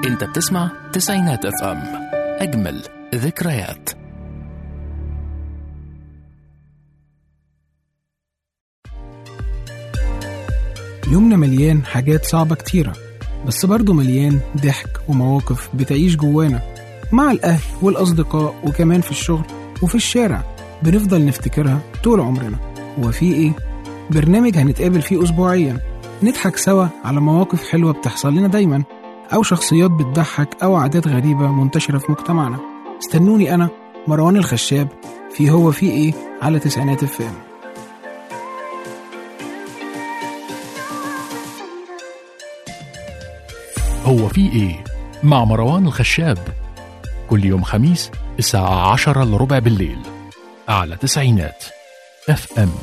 انت بتسمع تسعينات اف ام اجمل ذكريات يومنا مليان حاجات صعبة كتيرة بس برضه مليان ضحك ومواقف بتعيش جوانا مع الأهل والأصدقاء وكمان في الشغل وفي الشارع بنفضل نفتكرها طول عمرنا هو في إيه؟ برنامج هنتقابل فيه أسبوعيا نضحك سوا على مواقف حلوة بتحصل لنا دايما أو شخصيات بتضحك أو عادات غريبة منتشرة في مجتمعنا استنوني أنا مروان الخشاب في هو في إيه على تسعينات الفام هو في ايه مع مروان الخشاب كل يوم خميس الساعة عشرة لربع بالليل على تسعينات اف ام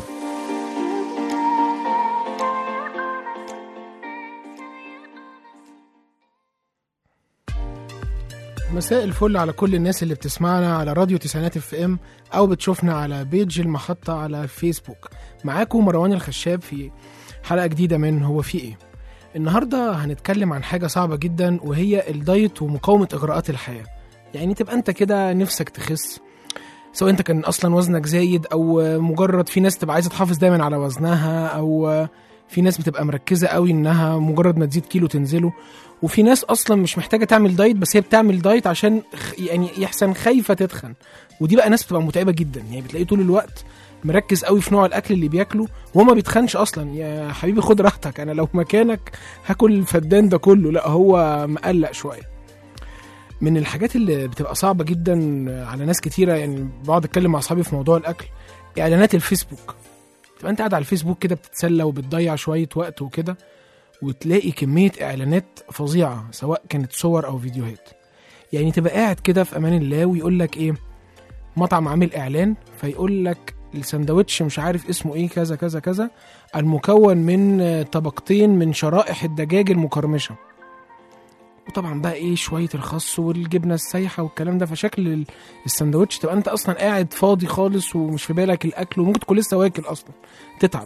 مساء الفل على كل الناس اللي بتسمعنا على راديو تسعينات اف ام او بتشوفنا على بيج المحطة على فيسبوك معاكم مروان الخشاب في حلقة جديدة من هو في ايه النهاردة هنتكلم عن حاجة صعبة جدا وهي الدايت ومقاومة اغراءات الحياة يعني تبقى انت كده نفسك تخس سواء انت كان اصلا وزنك زايد او مجرد في ناس تبقى عايزة تحافظ دايما على وزنها او في ناس بتبقى مركزة قوي انها مجرد ما تزيد كيلو تنزله وفي ناس اصلا مش محتاجه تعمل دايت بس هي بتعمل دايت عشان خ- يعني يحسن خايفه تتخن ودي بقى ناس بتبقى متعبه جدا يعني بتلاقيه طول الوقت مركز قوي في نوع الاكل اللي بياكله وهو ما بيتخنش اصلا يا حبيبي خد راحتك انا لو مكانك هاكل الفدان ده كله لا هو مقلق شويه من الحاجات اللي بتبقى صعبه جدا على ناس كتيره يعني بقعد اتكلم مع اصحابي في موضوع الاكل اعلانات الفيسبوك تبقى انت قاعد على الفيسبوك كده بتتسلى وبتضيع شويه وقت وكده وتلاقي كمية إعلانات فظيعة سواء كانت صور أو فيديوهات يعني تبقى قاعد كده في أمان الله ويقول لك إيه مطعم عامل إعلان فيقول لك السندوتش مش عارف اسمه إيه كذا كذا كذا المكون من آه، طبقتين من شرائح الدجاج المقرمشة وطبعا بقى ايه شويه الخس والجبنه السايحه والكلام ده فشكل ال- السندوتش تبقى انت اصلا قاعد فاضي خالص ومش في بالك الاكل وممكن تكون لسه واكل اصلا تتعب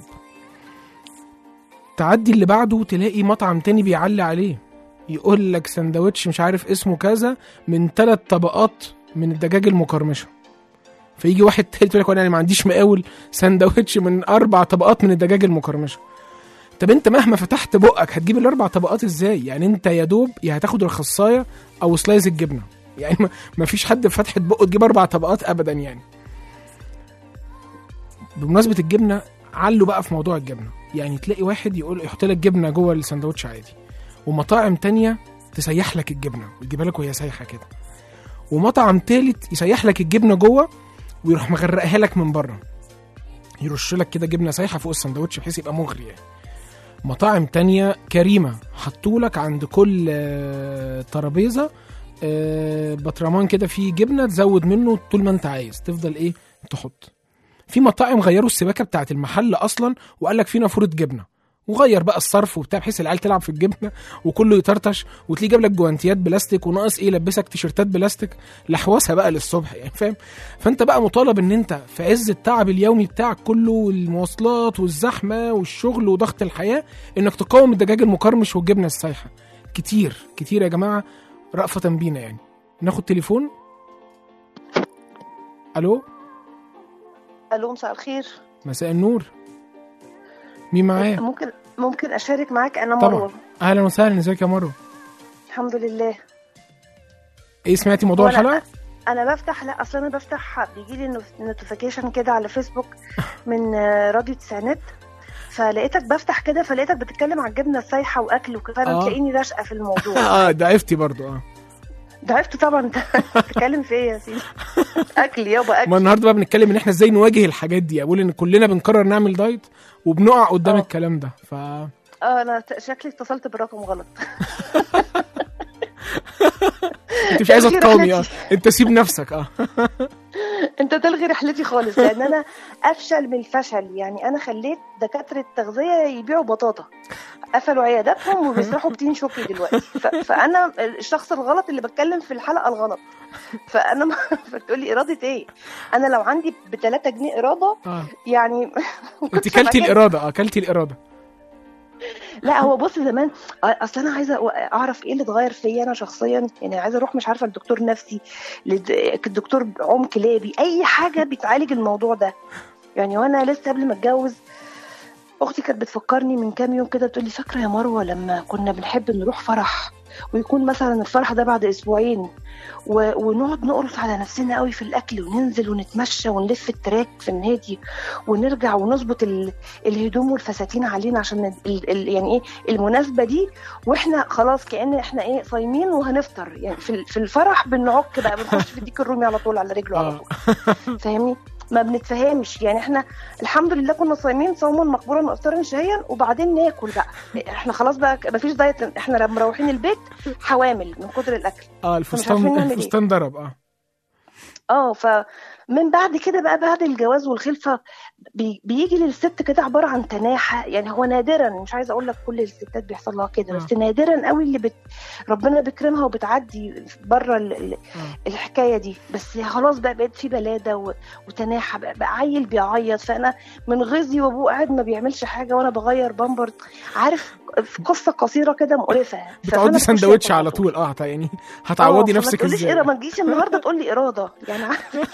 تعدي اللي بعده تلاقي مطعم تاني بيعلي عليه يقول لك سندوتش مش عارف اسمه كذا من ثلاث طبقات من الدجاج المقرمشه فيجي واحد تالت يقول لك وانا ما عنديش مقاول سندوتش من اربع طبقات من الدجاج المقرمشه طب انت مهما فتحت بقك هتجيب الاربع طبقات ازاي يعني انت يا دوب يا هتاخد الخصايه او سلايز الجبنه يعني ما- ما فيش حد في فتحه بقه تجيب اربع طبقات ابدا يعني بمناسبه الجبنه علوا بقى في موضوع الجبنه يعني تلاقي واحد يقول يحط لك جبنه جوه السندوتش عادي ومطاعم تانية تسيح لك الجبنه ويجيبها لك وهي سايحه كده ومطعم تالت يسيح لك الجبنه جوه ويروح مغرقها لك من بره يرش لك كده جبنه سايحه فوق السندوتش بحيث يبقى مغري يعني مطاعم تانية كريمة حطولك عند كل آه، ترابيزة آه، بطرمان كده فيه جبنة تزود منه طول ما انت عايز تفضل ايه تحط في مطاعم غيروا السباكة بتاعت المحل اصلا وقال لك في نافورة جبنة وغير بقى الصرف وبتاع بحيث العيال تلعب في الجبنه وكله يطرطش وتلاقيه جاب لك جوانتيات بلاستيك وناقص ايه يلبسك تيشرتات بلاستيك لحوسها بقى للصبح يعني فاهم فانت بقى مطالب ان انت في عز التعب اليومي بتاعك كله والمواصلات والزحمه والشغل وضغط الحياه انك تقاوم الدجاج المقرمش والجبنه السايحه كتير كتير يا جماعه رأفة بينا يعني ناخد تليفون الو الو مساء الخير مساء النور مين معايا ممكن ممكن اشارك معاك انا طبعا. مروه اهلا وسهلا ازيك يا مروه الحمد لله ايه سمعتي موضوع هو أنا- الحلقه انا بفتح لا اصل انا بفتح بيجي لي نوتيفيكيشن كده على فيسبوك من آه، راديو تسعينات فلقيتك بفتح كده فلقيتك بتتكلم عن الجبنه السايحه واكل وكده آه. فانا تلاقيني راشقه في الموضوع اه ضعفتي برضو اه ضعفت طبعا انت بتتكلم في ايه يا سيدي اكل يابا ما اكل النهارده بقى بنتكلم ان احنا ازاي نواجه الحاجات دي اقول ان كلنا بنقرر نعمل دايت وبنقع قدام آه. الكلام ده ف اه انا ت- شكلي اتصلت بالرقم غلط انت مش عايزه تغيير تقاومي اه رحلتي. انت سيب نفسك اه انت تلغي رحلتي خالص لان انا افشل من الفشل يعني انا خليت دكاتره التغذيه يبيعوا بطاطا قفلوا عياداتهم وبيسرحوا بتين شوكي دلوقتي ف... فانا الشخص الغلط اللي بتكلم في الحلقه الغلط فانا ما فتقول لي اراده ايه انا لو عندي ب 3 جنيه اراده اه يعني انت كلتي الاراده اه كلتي الاراده لا هو بص زمان اصل انا عايزه اعرف ايه اللي اتغير فيا انا شخصيا يعني عايزه اروح مش عارفه لدكتور نفسي للدكتور عم كلابي اي حاجه بتعالج الموضوع ده يعني وانا لسه قبل ما اتجوز اختي كانت بتفكرني من كام يوم كده بتقول لي فاكره يا مروه لما كنا بنحب نروح فرح ويكون مثلا الفرح ده بعد اسبوعين و... ونقعد نقرص على نفسنا قوي في الاكل وننزل ونتمشى ونلف التراك في النادي ونرجع ونظبط ال... الهدوم والفساتين علينا عشان ال... ال... يعني ايه المناسبه دي واحنا خلاص كان احنا ايه صايمين وهنفطر يعني في, في الفرح بنعك بقى بنخش في الديك الرومي على طول على رجله على طول فاهمني ما بنتفهمش يعني احنا الحمد لله كنا صايمين صوما مقبولا وافطارا شهيا وبعدين ناكل بقى احنا خلاص بقى ما فيش دايت احنا لما مروحين البيت حوامل من كتر الاكل اه الفستان الفستان ضرب اه اه فمن بعد كده بقى بعد الجواز والخلفه بي بيجي للست كده عباره عن تناحه يعني هو نادرا مش عايزه اقول لك كل الستات بيحصل لها كده بس نادرا قوي اللي بت ربنا بيكرمها وبتعدي بره ال... الحكايه دي بس خلاص بقى بقت في بلاده و... وتناحه بقى, بقى عيل بيعيط فانا من غيظي وابوه قاعد ما بيعملش حاجه وانا بغير بامبر عارف في قصه قصيره كده مقرفه بتقعدي سندوتش على طول اه يعني هتعوضي نفسك ازاي ما تجيش النهارده تقول لي اراده يعني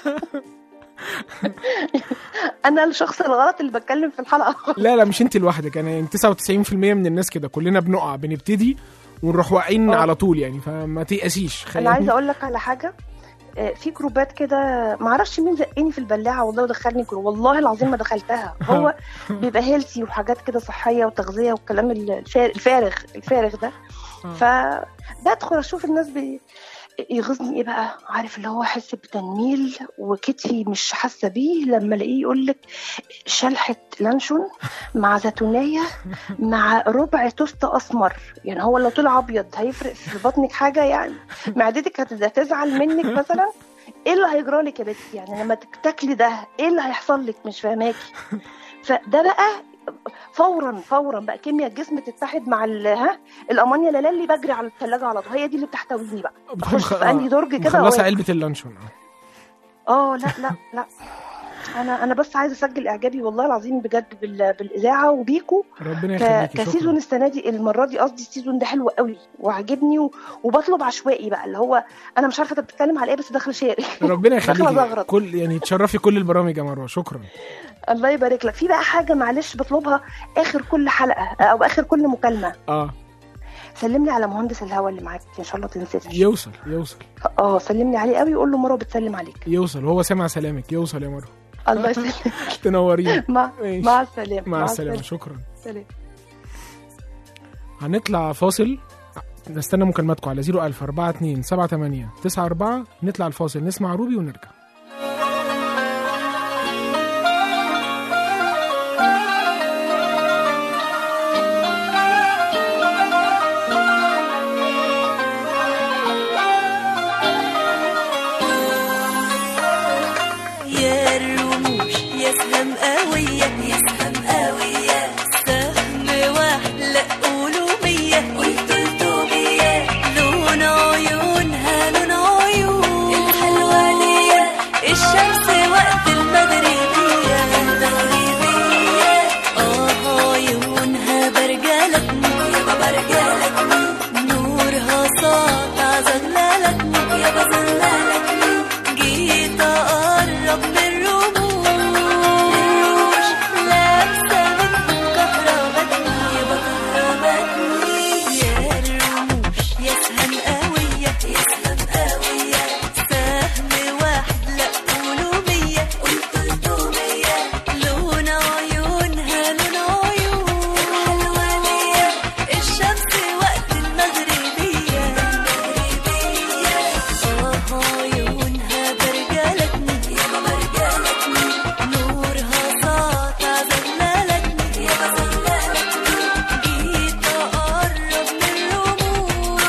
انا الشخص الغلط اللي بتكلم في الحلقه لا لا مش انت لوحدك يعني 99% من الناس كده كلنا بنقع بنبتدي ونروح واقعين على طول يعني فما تيأسيش انا عايزه اقول لك على حاجه في جروبات كده ما اعرفش مين زقني في البلاعه والله ودخلني جروب والله العظيم ما دخلتها هو بيبقى هيلثي وحاجات كده صحيه وتغذيه والكلام الفارغ الفارغ ده فبدخل اشوف الناس بي يغيظني ايه بقى عارف اللي هو احس بتنميل وكتفي مش حاسه بيه لما الاقيه يقول لك شلحه لانشون مع زيتونيه مع ربع توست اسمر يعني هو لو طلع ابيض هيفرق في بطنك حاجه يعني معدتك هتزعل منك مثلا ايه اللي هيجرى لك يا بنتي يعني لما تاكلي ده ايه اللي هيحصل لك مش فاهماكي فده بقى فورا فورا بقى كيمياء الجسم تتحد مع ها الامونيا لالي بجري على الثلاجه على طول هي دي اللي بتحتويني بقى بخش في انهي درج كده خلاص علبه اللانشون اه لا لا لا انا انا بس عايزه اسجل اعجابي والله العظيم بجد بال... بالاذاعه وبيكو ربنا يخليكي كسيزون السنه دي المره دي قصدي السيزون ده حلو قوي وعجبني و... وبطلب عشوائي بقى اللي هو انا مش عارفه انت بتتكلم على ايه بس داخله شاري ربنا يخليكي كل يعني تشرفي كل البرامج يا مروه شكرا الله يبارك لك في بقى حاجه معلش بطلبها اخر كل حلقه او اخر كل مكالمه اه سلم لي على مهندس الهوا اللي معاك ان شاء الله تنسفش يوصل يوصل اه سلم لي عليه قوي وقول له مروه بتسلم عليك يوصل وهو سامع سلامك يوصل يا مروه الله يسلمك تنورينا مع ماشي. مع السلامه مع السلامه شكرا سلام هنطلع فاصل نستنى مكالماتكم على 01000 42 78 94 نطلع الفاصل نسمع روبي ونرجع يا الرموش يا سهم قوية يا سهم قوية سهم واحد لا قولوا مية قلت تلتمية لون عيونها لون عيون الحلوة ليا الشمس وقت المغربية المغربية اه عيونها برجلتني يابا برجلتني نورها ساطع زغللتني يابا زغللتني جيت اقرب من الرموش لابسه منهم كهربتني يابا كهربتني يا الرموش يا سهم قويه يا سهم قويه سهم واحد لا قولوا مية قلت تلتمية لون عيونها لون عيون حلوة ليا الشمس وقت المغربية المغربية اه عيونها برجلتني يابا برجلتني نورها ساطع زغللتني يابا زغللتني جيت اقرب من الرموش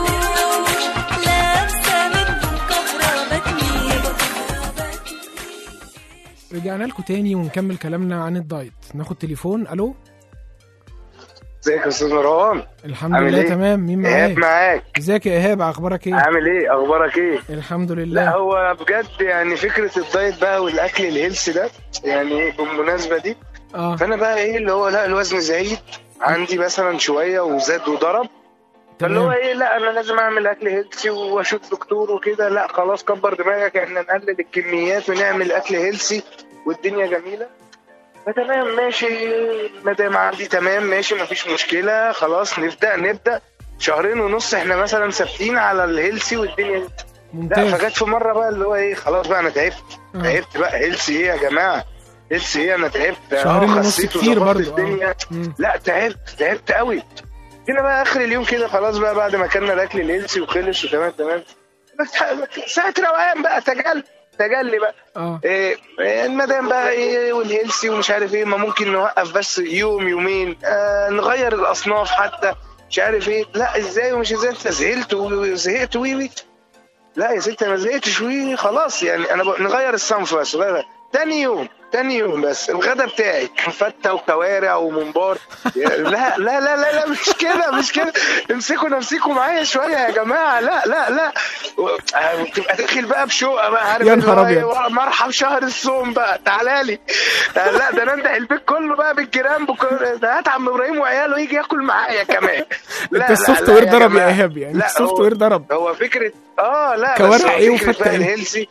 لابسه منهم كهربتني يابا كهربتني رجعنا لكم تاني ونكمل كلامنا عن الدايت ناخد تليفون الو ازيك يا استاذ مروان الحمد عامل لله إيه؟ تمام مين ايهاب معايا معاك ازيك يا ايهاب اخبارك ايه عامل ايه اخبارك ايه الحمد لا لله هو بجد يعني فكره الدايت بقى والاكل الهيلثي ده يعني ايه بالمناسبه دي اه فانا بقى ايه اللي هو لا الوزن زايد عندي مثلا شويه وزاد وضرب فاللي هو تمام ايه لا انا لازم اعمل اكل هيلسي واشوف دكتور وكده لا خلاص كبر دماغك احنا نقلل الكميات ونعمل اكل هيلسي والدنيا جميله فتمام ماشي ما دام عندي تمام ماشي مفيش مشكله خلاص نبدا نبدا شهرين ونص احنا مثلا ثابتين على الهيلسي والدنيا لا ممتاز فجت في مره بقى اللي هو ايه خلاص بقى انا تعبت آه. تعبت بقى هيلسي ايه يا جماعه هيلسي ايه انا تعبت شهرين آه، ونص خسيت كتير وظبطت برضو، آه. الدنيا مم. لا تعبت تعبت قوي جينا بقى اخر اليوم كده خلاص بقى بعد ما اكلنا الاكل الهيلسي وخلص وتمام تمام بس ساعه روقان بقى تجلي تجلي بقى اه إيه إيه، المدام بقى ايه والهيلسي ومش عارف ايه ما ممكن نوقف بس يوم يومين آه نغير الاصناف حتى مش عارف ايه لا ازاي ومش ازاي انت زهقت وزهقت وي وي لا يا ست انا ما زهقتش وي خلاص يعني انا ب... نغير الصنف بس غير. تاني يوم تاني يوم بس الغدا بتاعي كان فته وكوارع وممبار يا- لا لا لا لا لا مش كده مش كده امسكوا نفسكم معايا شويه يا جماعه لا لا لا و- آه، تبقى داخل بقى بشوقه بقى عارف يا اللي نهار هو إيه، أبيض. مرحب شهر الصوم بقى تعالى لي آه، لا ده انا انده البيت كله بقى بالجيران بكل ده هات عم ابراهيم وعياله يجي ياكل معايا كمان لا، انت لا، السوفت لا وير يا ضرب يا جماعة. ايهاب يعني لا، السوفت هو- وير ضرب هو فكره اه لا كوارع بس هو إيه فكرة وفتة بقى إيه؟ الهيلسي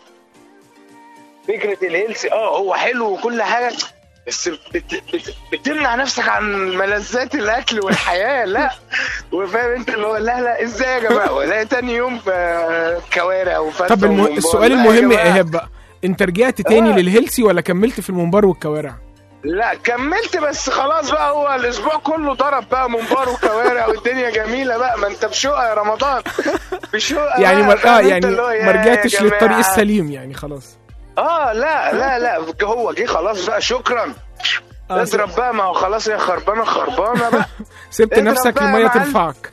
فكره الهيلسي اه هو حلو وكل حاجه بس بت بت بتمنع نفسك عن ملذات الاكل والحياه لا وفاهم انت اللي هو لا لا ازاي يا جماعه ولا تاني يوم في كوارع وفتة طب المه... وممبار. السؤال لا المهم يا جماعة. ايهاب بقى انت رجعت تاني آه. للهيلسي ولا كملت في الممبار والكوارع لا كملت بس خلاص بقى هو الاسبوع كله ضرب بقى ممبار وكوارع والدنيا جميله بقى ما انت بشوقه يا رمضان بشوقه يعني بقى، مر... اه فاهم انت يعني اللي هو يا- ما يا رجعتش للطريق جماعة. السليم يعني خلاص اه لا لا لا هو جه خلاص بقى شكرا آه، اضرب بقى ما هو خلاص يا خربانه خربانه بقى سبت اضرب نفسك بقى يا الميه معلم. ترفعك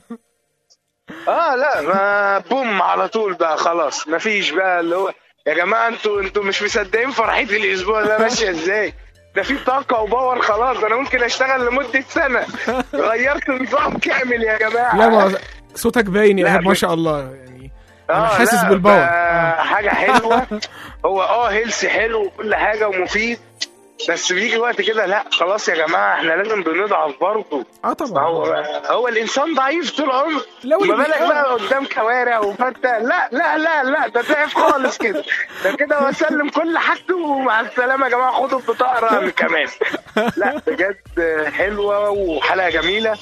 اه لا ما بوم على طول بقى خلاص مفيش بقى اللي هو يا جماعه انتوا انتوا مش مصدقين فرحتي الاسبوع ده ماشيه ازاي ده في طاقه وباور خلاص انا ممكن اشتغل لمده سنه غيرت نظام كامل يا جماعه لا ما صوتك باين يا لا، ايهاب ما مش- شاء الله يعني انا آه، حاسس لا، بالباور بقى آه. حاجه حلوه هو اه هيلثي حلو وكل حاجه ومفيد بس بيجي وقت كده لا خلاص يا جماعه احنا لازم بنضعف برضه اه ما طبعا هو هو الانسان ضعيف طول عمره لو ما اللي بالك بي- بقى قدام كوارع وفته لا لا لا لا ده ضعف خالص كده ده كده هو سلم كل حاجته ومع السلامه يا جماعه خدوا البطاقه رهن كمان لا بجد حلوه وحلقه جميله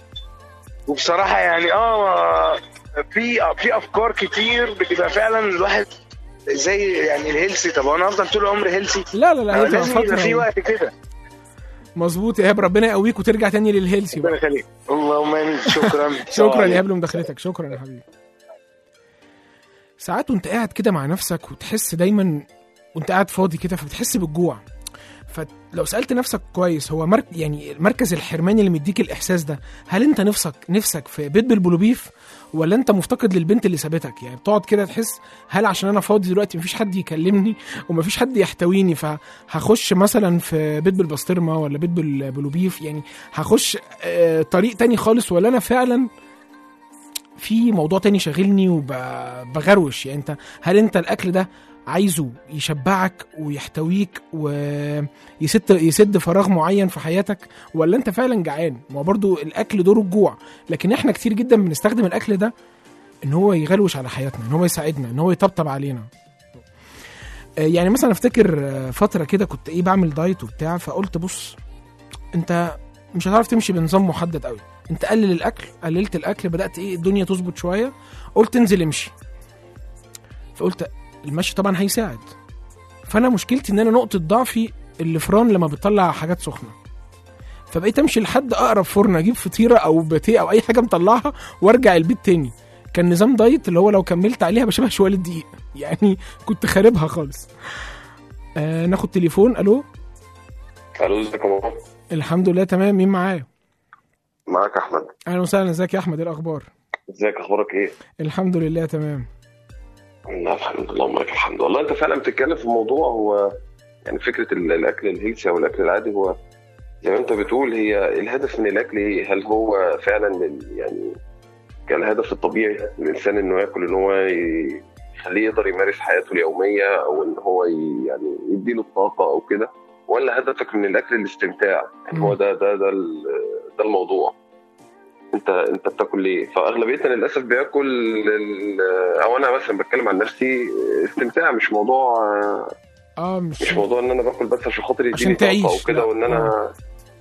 وبصراحه يعني اه في في افكار كتير بتبقى فعلا الواحد زي يعني الهيلسي طب انا افضل طول عمري هيلسي لا لا لا هي تبقى لازم يبقى في فتره وقت كده مظبوط يا ايهاب ربنا يقويك وترجع تاني للهيلسي بقى ربنا يخليك اللهم امين شكرا شكرا يا ايهاب لمداخلتك شكرا يا حبيبي ساعات وانت قاعد كده مع نفسك وتحس دايما وانت قاعد فاضي كده فبتحس بالجوع فلو سالت نفسك كويس هو مرك يعني مركز الحرمان اللي مديك الاحساس ده هل انت نفسك نفسك في بيت بالبلوبيف ولا انت مفتقد للبنت اللي سابتك يعني بتقعد كده تحس هل عشان انا فاضي دلوقتي مفيش حد يكلمني ومفيش حد يحتويني فهخش مثلا في بيت بالبسطرمه ولا بيت بالبلوبيف يعني هخش آه، طريق تاني خالص ولا انا فعلا في موضوع تاني شاغلني وبغروش يعني انت هل انت الاكل ده عايزه يشبعك ويحتويك ويسد يسد فراغ معين في حياتك ولا انت فعلا جعان ما هو برضو الاكل دوره الجوع لكن احنا كتير جدا بنستخدم الاكل ده ان هو يغلوش على حياتنا ان هو يساعدنا ان هو يطبطب علينا آه، يعني مثلا افتكر آه، فتره كده كنت ايه بعمل دايت وبتاع فقلت بص انت مش هتعرف تمشي بنظام محدد قوي انت قلل الاكل قللت الاكل بدات ايه الدنيا تظبط شويه قلت انزل امشي فقلت المشي طبعا هيساعد فانا مشكلتي ان انا نقطه ضعفي الفران لما بتطلع حاجات سخنه فبقيت امشي لحد اقرب فرن اجيب فطيره او باتيه او اي حاجه مطلعها وارجع البيت تاني كان نظام دايت اللي هو لو كملت عليها بشبه شويه الدقيق يعني كنت خاربها خالص آه ناخد تليفون الو الو ازيك يا ماما الحمد لله تمام مين معايا معاك احمد اهلا وسهلا ازيك يا احمد ايه الاخبار ازيك اخبارك ايه الحمد لله تمام لا الحمد لله اللهم لك الحمد والله انت فعلا بتتكلم في موضوع هو يعني فكره ال- الاكل الهيلثي او الاكل العادي هو زي ما انت بتقول هي الهدف من الاكل ايه هل هو فعلا لل- يعني كالهدف الطبيعي للانسان انه ياكل ان هو ي- يخليه يقدر يمارس حياته اليوميه او ان هو ي- يعني يديله الطاقه او كده ولا هدفك من الاكل الاستمتاع يعني هو ده ده ده ال- ده الموضوع انت انت بتاكل ليه فاغلبيتنا للاسف بياكل ال- او انا مثلا بتكلم عن نفسي استمتاع مش موضوع اه مش مش موضوع ان انا باكل بس عشان خاطر عشان يديني طاقه تعيش، وكده لا. وان انا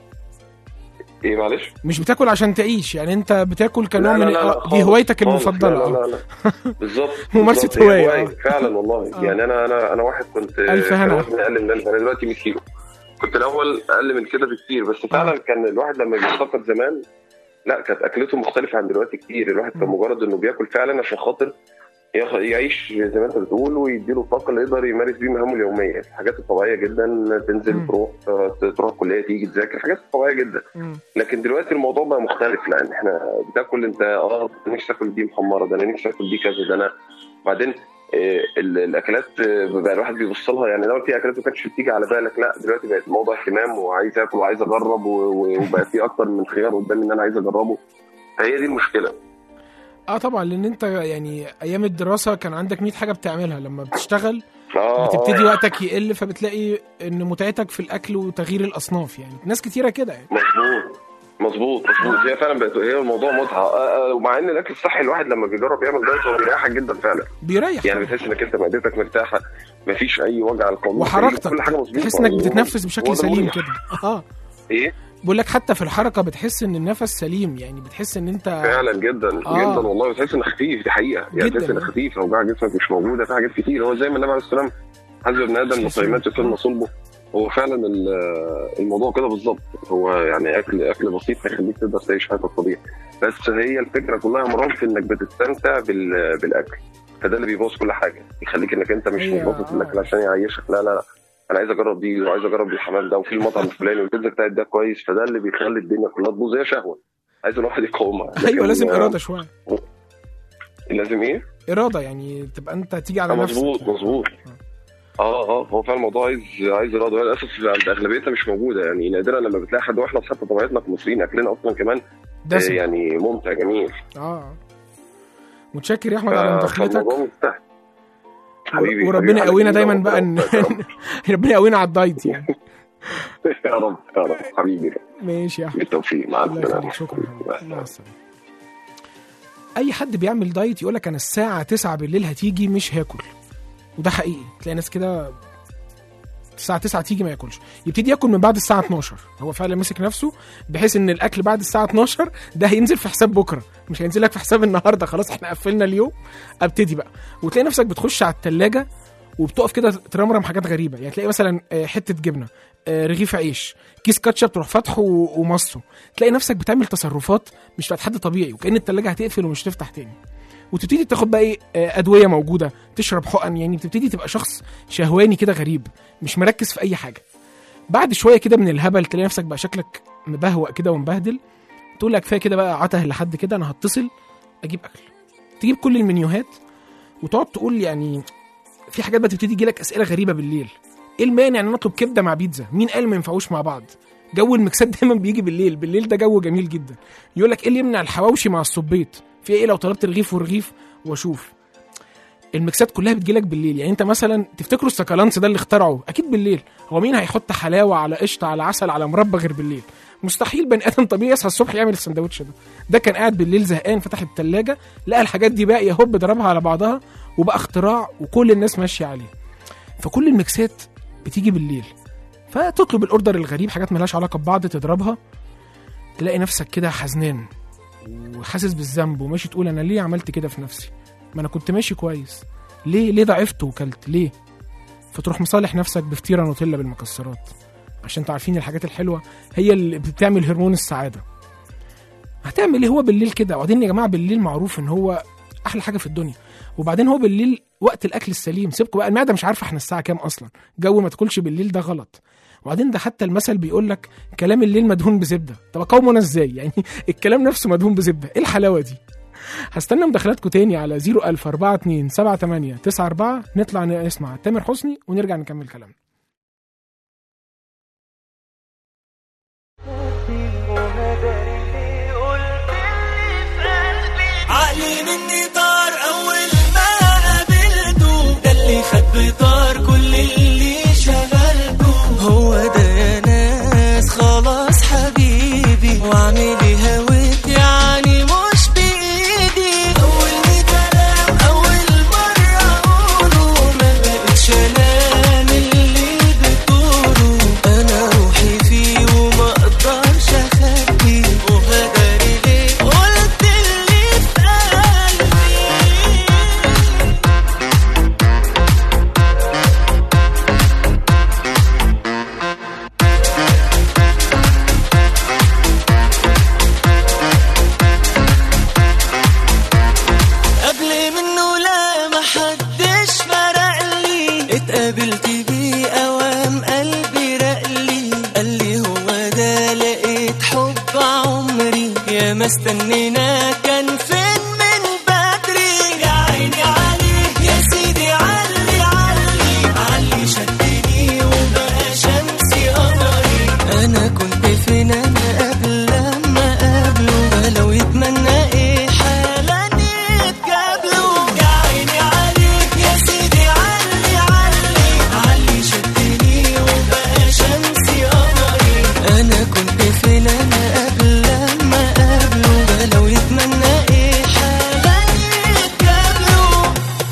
ايه معلش مش بتاكل عشان تعيش يعني انت بتاكل كنوع لا، لا، من لا، لا، آه، دي خالص، هوايتك خالص، المفضله لا اه لا لا, لا. بالظبط ممارسة بالظبط، هي هواية، هواية، آه. فعلا والله آه. يعني انا انا انا واحد كنت ألف كان هنا. وزني اقل من ذلك انا دلوقتي 100 كيلو كنت الاول اقل من كده بكتير بس فعلا كان الواحد لما بيفتقد زمان لا كانت اكلته مختلفه عن دلوقتي كتير الواحد كان مم. مجرد انه بياكل فعلا عشان خاطر ياخ- يعيش زي ما انت بتقول ويديله الطاقه اللي يقدر يمارس بيه مهامه اليوميه الحاجات الطبيعيه جدا تنزل مم. تروح آه، تروح الكليه تيجي تذاكر حاجات طبيعيه جدا مم. لكن دلوقتي الموضوع بقى مختلف لان احنا بتاكل انت اه أنا نفسي اكل دي محمره ده انا نفسي اكل دي كذا ده انا بعدين آه، ال- الاكلات آه، بقى الواحد بيبص لها يعني لو في اكلات ما كانتش بتيجي على بالك لا دلوقتي بقت موضوع اهتمام وعايز اكل وعايز اجرب و- و- وبقى في اكتر من خيار قدامي ان انا عايز اجربه فهي دي المشكله اه طبعا لان انت يعني ايام الدراسه كان عندك 100 حاجه بتعملها لما بتشتغل اه بتبتدي آه، وقتك يقل فبتلاقي ان متعتك في الاكل وتغيير الاصناف يعني ناس كتيره كده يعني مظبوط مظبوط مظبوط هي فعلا بقت هي الموضوع متعه آه، آه، ومع ان الاكل الصحي الواحد لما بيجرب يعمل دايت هو بيريحك جدا فعلا بيريح يعني بتحس انك انت معدتك مرتاحه مفيش اي وجع القولون وحركتك كل حاجه مظبوطه تحس انك هو- بتتنفس هو بشكل ده سليم مريح. كده اه ايه بقول لك حتى في الحركه بتحس ان النفس سليم يعني بتحس ان انت فعلا جدا آه. جدا والله بتحس انك خفيف دي حقيقه يعني جداً. تحس انك خفيف اوجاع جسمك مش موجوده في حاجات كتير هو زي ما النبي عليه السلام حسب ابن ادم نصيمات يكون صلبه هو فعلا ال- الموضوع كده بالظبط هو يعني اكل اكل بسيط هيخليك تقدر تعيش حياتك طبيعي بس هي الفكره كلها مرام في انك بتستمتع بال- بالاكل فده اللي بيبوظ كل حاجه يخليك انك انت مش هي- مبسوط آه. الاكل عشان يعيشك لا لا لا انا عايز اجرب دي وعايز اجرب الحمام ده وفي المطعم الفلاني والبيتزا بتاعت ده كويس فده اللي بيخلي الدنيا كلها تبوظ هي شهوه عايز الواحد يقاومها ايوه لكن- لازم اراده شويه لازم ايه؟ اراده يعني تبقى انت تيجي على آه، نفسك مظبوط يعني. مظبوط اه اه هو فعلا الموضوع عايز عايز اراده للاسف عند اغلبيتنا مش موجوده يعني نادرا لما بتلاقي حد واحنا حتى طبيعتنا كمصريين اكلنا اصلا كمان آه، دسم يعني ممتع جميل اه متشكر يا احمد على ف- مداخلتك فالموضوع مفتاح حبيبي وربنا حبيبي، يقوينا حبيبي، دايما ربنا بقى ان يوفقك ربنا يقوينا على الدايت يعني يا رب يا رب يا رب حبيبي ماشي يا احمد بالتوفيق مع الله السلامه يخليك شكرا يا حبيبي. مع السلامه اي حد بيعمل دايت يقول لك انا الساعه 9 بالليل هتيجي مش هاكل وده حقيقي تلاقي ناس كده الساعه 9 تيجي ما ياكلش يبتدي ياكل من بعد الساعه 12 هو فعلا ماسك نفسه بحيث ان الاكل بعد الساعه 12 ده هينزل في حساب بكره مش هينزل لك في حساب النهارده خلاص احنا قفلنا اليوم ابتدي بقى وتلاقي نفسك بتخش على الثلاجه وبتقف كده ترمرم حاجات غريبه يعني تلاقي مثلا آه، حته جبنه آه، رغيف عيش كيس كاتشب تروح فاتحه و- ومصه تلاقي نفسك بتعمل تصرفات مش بتاعت حد طبيعي وكأن التلاجة هتقفل ومش تفتح تاني وتبتدي تاخد بقى ايه آه، ادويه موجوده تشرب حقن يعني بتبتدي تبقى شخص شهواني كده غريب مش مركز في اي حاجه بعد شويه كده من الهبل تلاقي نفسك بقى شكلك مبهوأ كده ومبهدل تقول لك كفايه كده بقى عته لحد كده انا هتصل اجيب اكل تجيب كل المنيوهات وتقعد تقول يعني في حاجات بقى تبتدي يجيلك اسئله غريبه بالليل ايه المانع ان نطلب كبده مع بيتزا مين قال ما ينفعوش مع بعض جو المكسات دايما بيجي بالليل بالليل ده جو جميل جدا يقول لك ايه اللي يمنع الحواوشي مع الصبيط في ايه لو طلبت رغيف ورغيف واشوف المكسات كلها بتجيلك بالليل يعني انت مثلا تفتكروا السكالانس ده اللي اخترعه اكيد بالليل هو مين هيحط حلاوه على قشطه على عسل على مربى غير بالليل مستحيل بني ادم طبيعي يصحى الصبح يعمل السندوتش ده ده كان قاعد بالليل زهقان فتح التلاجة لقى الحاجات دي باقيه هوب ضربها على بعضها وبقى اختراع وكل الناس ماشيه عليه فكل الميكسات بتيجي بالليل فتطلب الاوردر الغريب حاجات ملهاش علاقه ببعض تضربها تلاقي نفسك كده حزنان وحاسس بالذنب وماشي تقول انا ليه عملت كده في نفسي ما انا كنت ماشي كويس ليه ليه ضعفت وكلت ليه فتروح مصالح نفسك بفطيره نوتيلا بالمكسرات عشان انتوا عارفين الحاجات الحلوه هي اللي بتعمل هرمون السعاده هتعمل ايه هو بالليل كده وبعدين يا جماعه بالليل معروف ان هو احلى حاجه في الدنيا وبعدين هو بالليل وقت الاكل السليم سيبكوا بقى المعده مش عارفه احنا الساعه كام اصلا جو ما تاكلش بالليل ده غلط وبعدين ده حتى المثل بيقول لك كلام الليل مدهون بزبده طب اقاومه انا ازاي يعني الكلام نفسه مدهون بزبده ايه الحلاوه دي هستنى مداخلاتكم تاني على 01000 42 78 94 نطلع نسمع تامر حسني ونرجع نكمل كلامنا عقلي مني طار اول ما قابلته ده اللي خد بطار كل اللي شغلته هو ده يا ناس خلاص حبيبي واعمل اعملي هويت يعني مش بايدي اول كلام اول مره اقوله ما بقتش انام اللي بتقوله انا روحي فيه وما اقدرش اخبي وهداري ليه قلت اللي في قلبي قبل منه لا محدش فرق لي اتقابلت بيه اوام قلبي رقلي قال لي هو ده لقيت حب عمري يا ما استنينا كان فين من بدري يا عيني عليه يا سيدي علي علي علي شدني وبقى شمسي قمري انا كنت فين انا قبل لما قابله لو يتمنى ايه حالا يتقابلوا يا عيني عليك يا سيدي علي علي علي شدني وبقى شمسي قمري انا كنت فين انا قبل لما قابله لو يتمنى ايه حالا يتقابلوا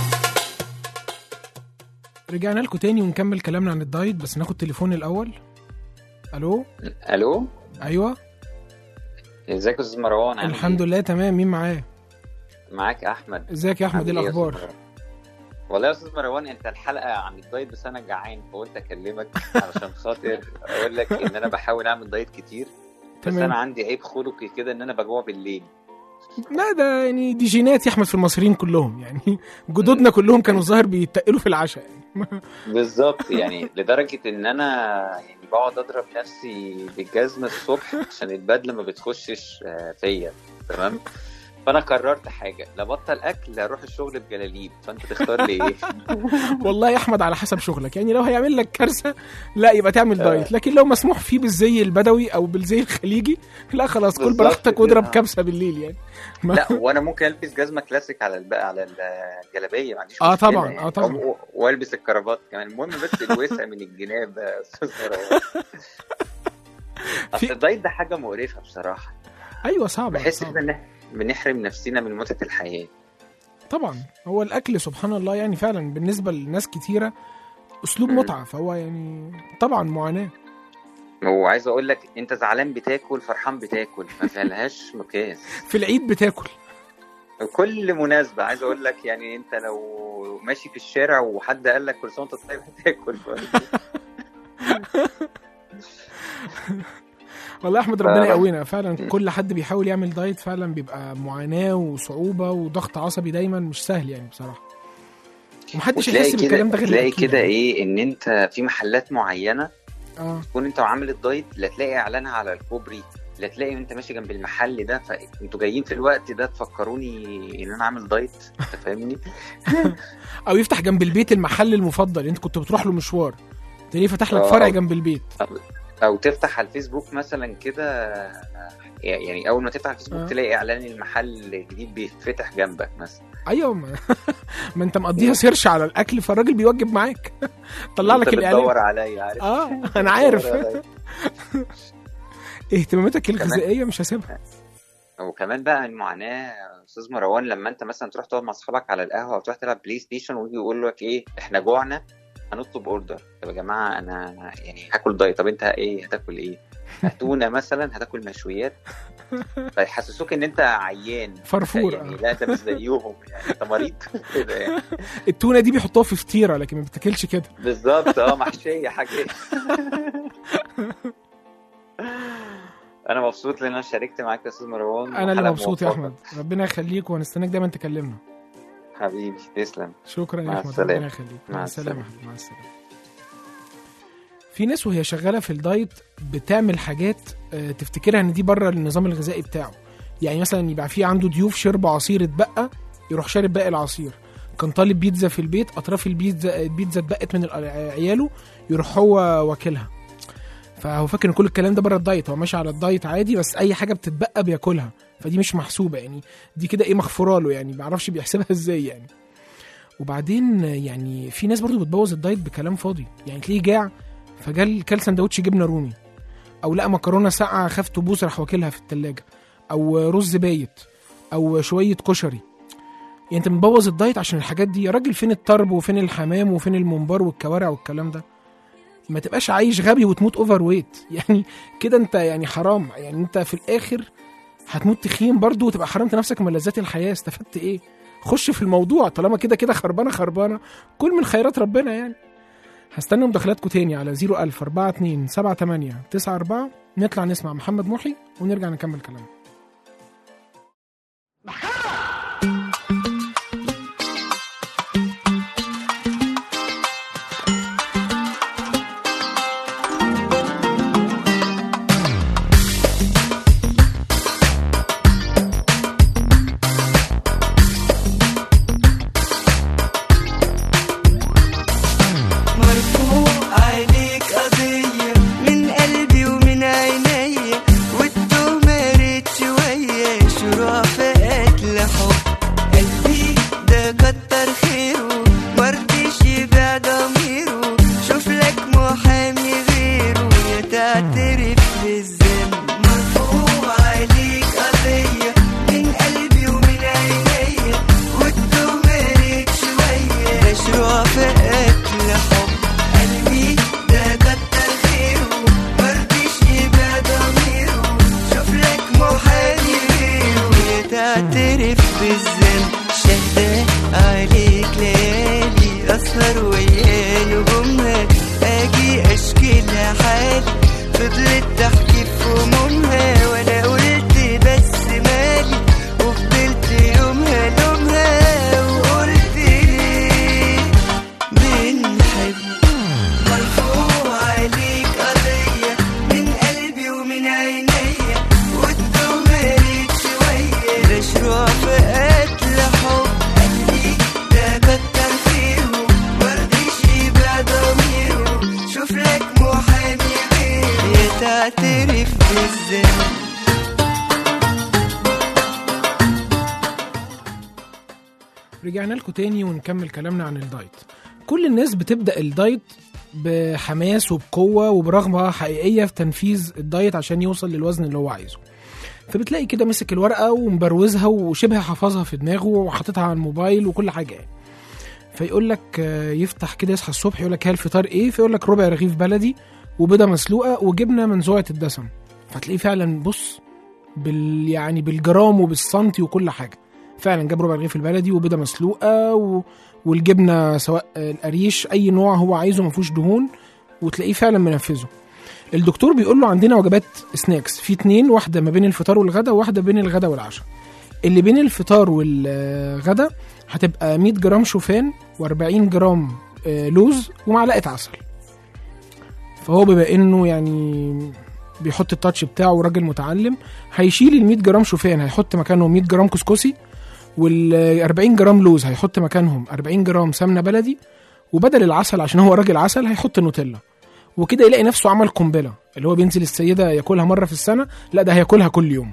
رجعنا لكم تاني ونكمل كلامنا عن الدايت بس ناخد تليفون الاول الو الو ايوه ازيك يا استاذ مروان عامل الحمد إيه؟ لله تمام مين معايا معاك احمد ازيك يا احمد ايه عامل يا الاخبار أستاذ مروان؟ والله يا استاذ مروان انت الحلقه عن الدايت بس انا جعان فقلت اكلمك علشان خاطر اقول لك ان انا بحاول اعمل دايت كتير بس تمام. انا عندي عيب خلقي كده ان انا بجوع بالليل لا ده يعني دي جينات يا احمد في المصريين كلهم يعني جدودنا كلهم كانوا الظاهر بيتقلوا في العشاء يعني بالظبط يعني لدرجه ان انا يعني بقعد اضرب نفسي بالجزمه الصبح عشان البدله ما بتخشش آه، فيا تمام فانا قررت حاجه لا بطل اكل لا اروح الشغل بجلاليب فانت تختار لي ايه والله يا احمد على حسب شغلك يعني لو هيعمل لك كارثه لا يبقى تعمل دايت لكن لو مسموح فيه بالزي البدوي او بالزي الخليجي لا خلاص كل بالظبط براحتك كده. واضرب كبسه بالليل يعني ما- لا وانا ممكن البس جزمه كلاسيك على الب... على الجلابيه ما عنديش آه مشكلة طبعاً، يعني. آه طبعاً. و- والبس الكرافات كمان المهم بس الوسع من الجناب يا استاذ مروان اصل في- الدايت ده حاجه مقرفه بصراحه ايوه صعب بحس صعب. ان إحنا بنحرم نفسنا من متعه الحياه طبعا هو الاكل سبحان الله يعني فعلا بالنسبه لناس كتيره اسلوب مم. متعه فهو يعني طبعا معاناه وعايز اقول لك انت زعلان بتاكل فرحان بتاكل ما فيهاش مقياس في العيد بتاكل كل مناسبه عايز اقول لك يعني انت لو ماشي في الشارع وحد قال لك كل سنه وانت طيب هتاكل والله يا احمد ربنا ف- يقوينا فعلا كل حد بيحاول يعمل دايت فعلا بيبقى معاناه وصعوبه وضغط عصبي دايما مش سهل يعني بصراحه ومحدش وتلاقي يحس كده بالكلام ده غير تلاقي الأكيل كده يعني. ايه ان انت في محلات معينه اه تكون انت وعامل الدايت لا تلاقي اعلانها على الكوبري لا تلاقي انت ماشي جنب المحل ده فانتوا جايين في الوقت ده تفكروني ان انا عامل دايت انت فاهمني او يفتح جنب البيت المحل المفضل انت كنت بتروح له مشوار تلاقيه فتح لك آه. فرع جنب البيت او تفتح على الفيسبوك مثلا كده يعني اول ما تفتح الفيسبوك آه. تلاقي اعلان المحل الجديد بيتفتح جنبك مثلا ايوه ما, ما انت مقضيها سيرش على الاكل فالراجل بيوجب معاك طلع لك انت الاعلان بتدور عليا عارف اه انا عارف بتدور عليا. اهتماماتك الغذائيه مش هسيبها وكمان بقى المعاناه يا استاذ مروان لما انت مثلا تروح تقعد مع اصحابك على القهوه او تروح تلعب بلاي ستيشن ويجي يقول لك ايه احنا جوعنا هنطلب اوردر طب يا جماعه انا يعني هاكل دايت طب انت ايه هتاكل ايه هتونه مثلا هتاكل مشويات فيحسسوك ان انت عيان فرفور يعني آه. لا انت مش زيهم يعني انت مريض كده يعني التونه دي بيحطوها في فطيره لكن ما بتاكلش كده بالظبط اه محشيه حاجه انا مبسوط لان انا شاركت معاك يا استاذ مروان انا اللي وحلقة مبسوط يا موفقة. احمد ربنا يخليك وهنستناك دايما تكلمنا حبيبي تسلم شكرا يا مع احمد السلامة. ربنا يخليك مع مع السلامه السلامة. يا حبيبي، مع السلامه في ناس وهي شغاله في الدايت بتعمل حاجات آه، تفتكرها ان دي بره النظام الغذائي بتاعه يعني مثلا يبقى في عنده ضيوف شرب عصير اتبقى يروح شارب باقي العصير كان طالب بيتزا في البيت اطراف البيتزا البيتزا اتبقت من ال- عياله يروح هو واكلها فهو فاكر ان كل الكلام ده بره الدايت هو ماشي على الدايت عادي بس اي حاجه بتتبقى بياكلها فدي مش محسوبه يعني دي كده ايه مغفوره له يعني ما اعرفش بيحسبها ازاي يعني وبعدين يعني في ناس برضو بتبوظ الدايت بكلام فاضي يعني تلاقيه جاع فجال كل سندوتش جبنه رومي او لقى مكرونه ساقعه خاف تبوظ راح واكلها في التلاجة او رز بايت او شويه كشري يعني انت مبوظ الدايت عشان الحاجات دي يا راجل فين الطرب وفين الحمام وفين الممبار والكوارع والكلام ده ما تبقاش عايش غبي وتموت اوفر ويت يعني كده انت يعني حرام يعني انت في الاخر هتموت تخين برضه وتبقى حرمت نفسك من لذات الحياه استفدت ايه خش في الموضوع طالما كده كده خربانه خربانه كل من خيرات ربنا يعني هستنى مداخلاتكم تاني على 01000 42 78 94 نطلع نسمع محمد محي ونرجع نكمل كلامنا مرفوع عليك قضية من قلبي ومن عينيا والتهمة ريت شوية شروع في قتل حب قلبي ده كتر خيره مرضيش يبيع ضميره شوف لك محامي غيره يا تعترف بالذنب مرفوع عليك قضية من قلبي ومن عينيا والتهمة ريت شوية مشروع في قتل حب قلبي ده كتر خيره مرضيش يبيع ضميره شوف لك محامي غيره يا تعترف بالذنب شهداء عليك ليالي اسهر ويا نجومها اجي اشكي لها حالي فضلت تحكي في همومها وانا قلت بس مالي وفضلت يومها لومها وقلت ليه بنحب مرفوع عليك قضية من قلبي ومن عينيا والتهمة ريت شوية مشروع في قتل حب قلبي ده كتر فيهم مرضيش يبيع ضميره شوف لك محامي غيره يا تعترف بالذنب رجعنا لكم تاني ونكمل كلامنا عن الدايت كل الناس بتبدأ الدايت بحماس وبقوة وبرغبة حقيقية في تنفيذ الدايت عشان يوصل للوزن اللي هو عايزه فبتلاقي كده مسك الورقة ومبروزها وشبه حافظها في دماغه وحاططها على الموبايل وكل حاجة يعني فيقول لك آه، يفتح كده يصحى الصبح يقول لك هي الفطار ايه فيقول لك ربع رغيف بلدي وبيضة مسلوقة وجبنة منزوعة الدسم فتلاقيه فعلا بص بال يعني بالجرام وبالسنتي وكل حاجة فعلا جاب ربع رغيف البلدي وبيضة مسلوقة و... والجبنة سواء القريش أي نوع هو عايزه ما فيهوش دهون وتلاقيه فعلا منفذه الدكتور بيقول له عندنا وجبات سناكس في اتنين واحدة ما بين الفطار والغدا وواحدة بين الغدا والعشاء اللي بين الفطار والغدا هتبقى 100 جرام شوفان و40 جرام آه، لوز ومعلقة عسل فهو بما انه يعني بيحط التاتش بتاعه وراجل متعلم هيشيل ال 100 جرام شوفان هيحط مكانهم 100 جرام كسكسي وال 40 جرام لوز هيحط مكانهم 40 جرام سمنه بلدي وبدل العسل عشان هو راجل عسل هيحط نوتيلا وكده يلاقي نفسه عمل قنبله اللي هو بينزل السيده ياكلها مره في السنه لا ده هياكلها كل يوم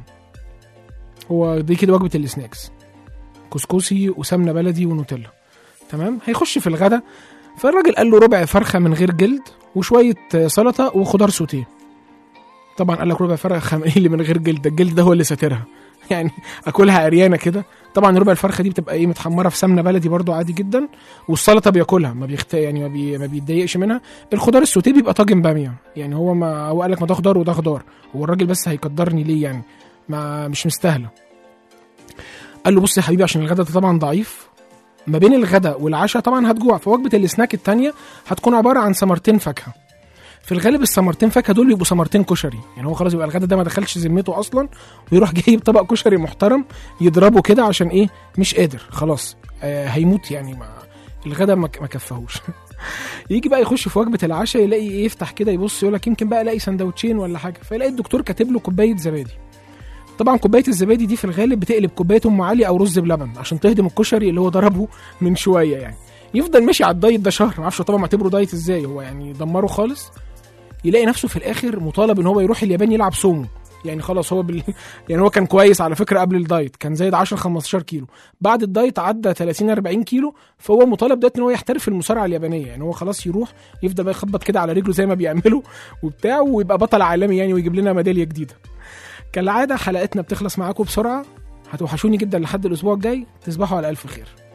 هو دي كده وجبه السناكس كسكسي وسمنه بلدي ونوتيلا تمام هيخش في الغدا فالراجل قال له ربع فرخه من غير جلد وشويه سلطه وخضار سوتيه طبعا قال لك ربع فرخه ايه اللي من غير جلد ده الجلد ده هو اللي ساترها يعني اكلها عريانه كده طبعا ربع الفرخه دي بتبقى ايه متحمره في سمنه بلدي برضو عادي جدا والسلطه بياكلها ما بيخت يعني ما, بي... ما بيتضايقش منها الخضار السوتيه بيبقى طاجن باميه يعني هو ما هو قال لك ما ده خضار وده خضار هو الراجل بس هيقدرني ليه يعني ما مش مستاهله قال له بص يا حبيبي عشان الغدا ده طبعا ضعيف ما بين الغدا والعشاء طبعا هتجوع فوجبه السناك التانية هتكون عباره عن ثمرتين فاكهه في الغالب الثمرتين فاكهه دول بيبقوا ثمرتين كشري يعني هو خلاص يبقى الغدا ده ما دخلش ذمته اصلا ويروح جايب طبق كشري محترم يضربه كده عشان ايه مش قادر خلاص آه هيموت يعني ما الغدا ما ما كفاهوش يجي بقى يخش في وجبه العشاء يلاقي ايه يفتح كده يبص يقول لك يمكن بقى الاقي سندوتشين ولا حاجه فيلاقي الدكتور كاتب له كوبايه زبادي طبعا كوبايه الزبادي دي في الغالب بتقلب كوبايه ام علي او رز بلبن عشان تهضم الكشري اللي هو ضربه من شويه يعني يفضل ماشي على الدايت ده شهر ما اعرفش طبعا معتبره دايت ازاي هو يعني دمره خالص يلاقي نفسه في الاخر مطالب ان هو يروح اليابان يلعب سومو يعني خلاص هو بال... يعني هو كان كويس على فكره قبل الدايت كان زايد 10 15 كيلو بعد الدايت عدى 30 40 كيلو فهو مطالب دلوقتي ان هو يحترف المصارعه اليابانيه يعني هو خلاص يروح يفضل بقى يخبط كده على رجله زي ما بيعملوا وبتاع ويبقى بطل عالمي يعني ويجيب لنا ميداليه جديده كالعاده حلقتنا بتخلص معاكم بسرعه هتوحشوني جدا لحد الاسبوع الجاي تصبحوا على الف خير